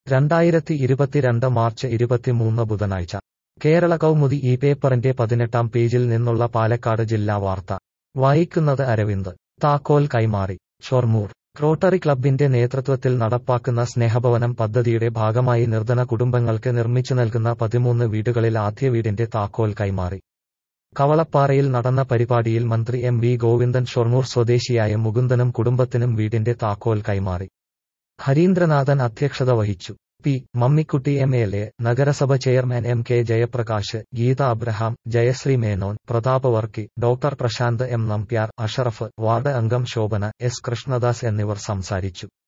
രണ്ടായിരത്തി ഇരുപത്തിരണ്ട് മാർച്ച് ഇരുപത്തിമൂന്ന് ബുധനാഴ്ച കേരള കൗമുദി ഈ പേപ്പറിന്റെ പതിനെട്ടാം പേജിൽ നിന്നുള്ള പാലക്കാട് ജില്ലാ വാർത്ത വായിക്കുന്നത് അരവിന്ദ് താക്കോൽ കൈമാറി ഷൊർണൂർ റോട്ടറി ക്ലബിന്റെ നേതൃത്വത്തിൽ നടപ്പാക്കുന്ന സ്നേഹഭവനം പദ്ധതിയുടെ ഭാഗമായി നിർധന കുടുംബങ്ങൾക്ക് നിർമ്മിച്ചു നൽകുന്ന പതിമൂന്ന് വീടുകളിൽ ആദ്യ വീടിന്റെ താക്കോൽ കൈമാറി കവളപ്പാറയിൽ നടന്ന പരിപാടിയിൽ മന്ത്രി എം വി ഗോവിന്ദൻ ഷൊർണൂർ സ്വദേശിയായ മുകുന്ദനും കുടുംബത്തിനും വീടിന്റെ താക്കോൽ കൈമാറി ഹരീന്ദ്രനാഥൻ അധ്യക്ഷത വഹിച്ചു P Mammikutty M L A നഗരസഭ chairman M K Jayaprakash Geetha Abraham Jayashree Menon Prathap Varkey doctor Prashanth M Nambiar Ashraf ward അംഗം ശോഭന എസ് കൃഷ്ണദാസ് എന്നിവർ സംസാരിച്ചു